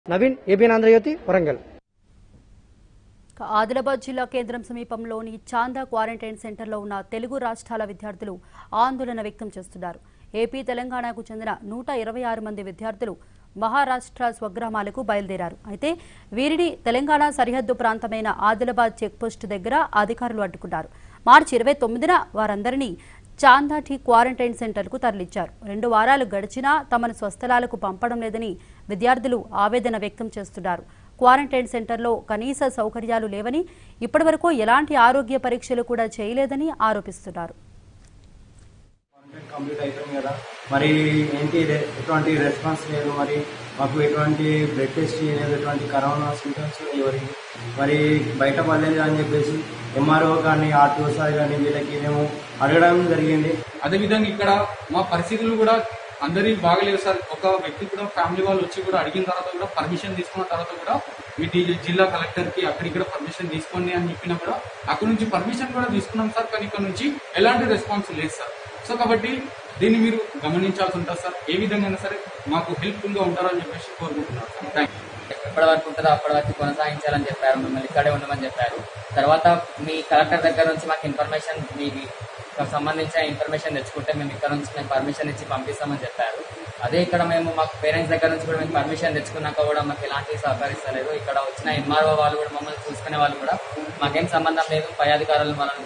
Naveen ABN Andhrajyothi Warangal Adilabad జిల్లా కేంద్రం సమీపంలోని చాందా క్వారంటైన్ సెంటర్లో ఉన్న తెలుగు రాష్ట్రాల విద్యార్థులు ఆందోళన వ్యక్తం చేస్తున్నారు ఏపీ తెలంగాణకు చెందిన నూట ఇరవై ఆరు మంది విద్యార్థులు మహారాష్ట్ర స్వగ్రామాలకు బయలుదేరారు అయితే వీరిని తెలంగాణ సరిహద్దు ప్రాంతమైన ఆదిలాబాద్ చెక్పోస్ట్ దగ్గర అధికారులు అడ్డుకున్నారు మార్చి ఇరవై తొమ్మిదిన వారందరినీ చాందాటి క్వారంటైన్ సెంటర్కు తరలించారు రెండు వారాలు గడిచినా తమను స్వస్థలాలకు పంపడం లేదని విద్యార్థులు ఆవేదన వ్యక్తం చేస్తున్నారు క్వారంటైన్ సెంటర్లో కనీస సౌకర్యాలు లేవని ఇప్పటివరకు ఎలాంటి ఆరోగ్య పరీక్షలు కూడా చేయలేదని ఆరోపిస్తున్నారు కాంట్రాక్ట్ కంప్లీట్ అయిపోయింది కదా మరి ఏంటి రె- ఎటువంటి రెస్పాన్స్ లేదు మరి మాకు ఎటువంటి బ్లడ్ టెస్ట్ చేయలేదు ఎటువంటి కరోనా సింటమ్స్ ఎవరికి మరి బయట పడలేదు అని చెప్పేసి ఎంఆర్ఓ కానీ ఆర్టీఓ సార్ కానీ వీళ్ళకి మేము అడగడం జరిగింది అదేవిధంగా ఇక్కడ మా పరిస్థితులు కూడా అందరి బాగలేవు సార్ ఒక వ్యక్తి కూడా ఫ్యామిలీ వాళ్ళు వచ్చి కూడా అడిగిన తర్వాత కూడా పర్మిషన్ తీసుకున్న తర్వాత కూడా మీ డి- జిల్లా కలెక్టర్ కి అక్కడిక్కడ పర్మిషన్ తీసుకోండి అని చెప్పినా కూడా అక్కడ నుంచి పర్మిషన్ కూడా తీసుకున్నాం సార్ కానీ ఇక్కడ నుంచి ఎలాంటి రెస్పాన్స్ లేదు సార్ సో కాబట్టి దీన్ని మీరు గమనించాల్సి ఉంటుంది సార్ ఏ విధంగా అయినా సరే మాకు హెల్ప్ఫుల్ గా ఉంటారని చెప్పేసి కోరుకుంటున్నాను సార్ థ్యాంక్ యూ ఎప్పటి వరకు ఉంటుందో అప్పటి వరకు కొనసాగించాలని చెప్పారు మిమ్మల్ని ఇక్కడే ఉండమని చెప్పారు తర్వాత మీ కలెక్టర్ దగ్గర నుంచి మాకు ఇన్ఫర్మేషన్ మీ సంబంధించిన ఇన్ఫర్మేషన్ తెచ్చుకుంటే మేము ఇక్కడ నుంచి మేము పర్మిషన్ ఇచ్చి పంపిస్తామని చెప్పారు అదే ఇక్కడ మేము మాకు పేరెంట్స్ దగ్గర నుంచి కూడా మేము పర్మిషన్ తెచ్చుకున్నాక కూడా మాకు ఎలాంటి సహకరిస్తలేదు ఇక్కడ వచ్చిన ఎంఆర్ఓ వాళ్ళు కూడా మమ్మల్ని చూసుకునే వాళ్ళు కూడా మాకేం సంబంధం లేదు పై అధికారులు మనల్ని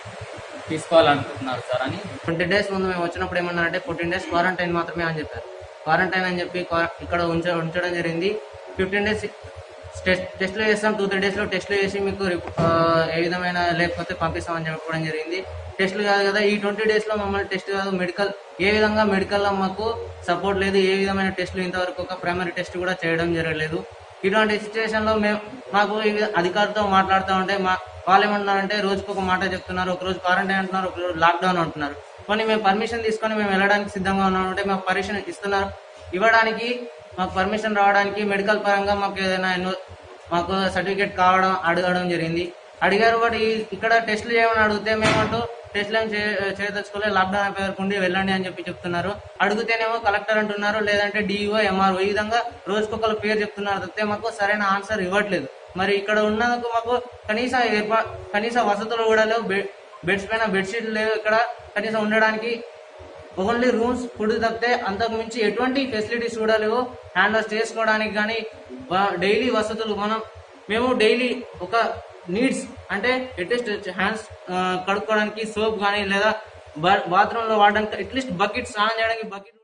తీసుకోవాలనుకుంటున్నారు సార్ అని ట్వంటీ డేస్ ముందు మేము వచ్చినప్పుడు ఏమన్నారంటే ఫోర్టీన్ డేస్ క్వారంటైన్ మాత్రమే అని చెప్పారు క్వారంటైన్ అని చెప్పి క్వా- ఇక్కడ ఉంచ ఉంచడం జరిగింది ఫిఫ్టీన్ డేస్ టెస్ట్ టెస్ట్లు చేస్తాం టూ త్రీ డేస్లో టెస్ట్లు చేసి మీకు రిప్- ఆ, ఏ విధమైన లేకపోతే పంపిస్తామని చెప్పడం జరిగింది టెస్ట్లు కాదు కదా ఈ ట్వంటీ డేస్లో మమ్మల్ని టెస్ట్ కాదు మెడికల్ ఏ విధంగా మెడికల్లో మాకు సపోర్ట్ లేదు ఏ విధమైన టెస్టులు ఇంతవరకు ఒక ప్రైమరీ టెస్ట్ కూడా చేయడం జరగలేదు ఇటువంటి సిచ్యువేషన్ లో మేము మాకు ఈ అధికారితో మాట్లాడుతూ ఉంటే మా వాళ్ళు ఏమంటున్నారంటే రోజుకు ఒక మాట చెప్తున్నారు ఒక రోజు క్వారంటైన్ అంటున్నారు ఒక రోజు లాక్డౌన్ అంటున్నారు కానీ మేము పర్మిషన్ తీసుకొని మేము వెళ్ళడానికి సిద్ధంగా ఉన్నామంటే మాకు పర్మిషన్ ఇస్తున్నారు ఇవ్వడానికి మాకు పర్మిషన్ రావడానికి మెడికల్ పరంగా మాకు ఏదైనా ఎన్నో- మాకు సర్టిఫికేట్ కావడం అడగడం జరిగింది అడిగారు బట్ ఈ- ఇక్కడ టెస్ట్లు చేయమని అడిగితే మేమంటూ టెస్ట్లు ఏం చే- చేయదలుచుకోలేదు లాక్డౌన్ అయిపోయే వరకు ఉండి వెళ్ళండి అని చెప్పి చెప్తున్నారు అడిగితేనేమో కలెక్టర్ అంటున్నారు లేదంటే డిఈఓ ఎంఆర్ఓ ఈ విధంగా రోజుకొకరు పేరు చెప్తున్నారు తప్పితే మాకు సరైన ఆన్సర్ ఇవ్వట్లేదు మరి ఇక్కడ ఉన్నందుకు మాకు కనీస ఏర్పా- కనీస వసతులు కూడా లేవు బెడ్ బెడ్స్ పైన బెడ్షీట్లు లేవు ఇక్కడ కనీసం ఉండడానికి ఓన్లీ రూమ్స్ ఫుడ్ తప్పితే అంతకు మించి ఎటువంటి ఫెసిలిటీస్ కూడా లేవు హ్యాండ్ వాష్ చేసుకోవడానికి కానీ డైలీ వసతులు మనం మేము డైలీ ఒక నీడ్స్ అంటే అట్లీస్ట్ హ్యాండ్స్ కడుక్కోవడానికి సోప్ కానీ లేదా బాత్రూమ్ లో వాడడానికి అట్లీస్ట్ బకెట్ స్నానం చేయడానికి బకెట్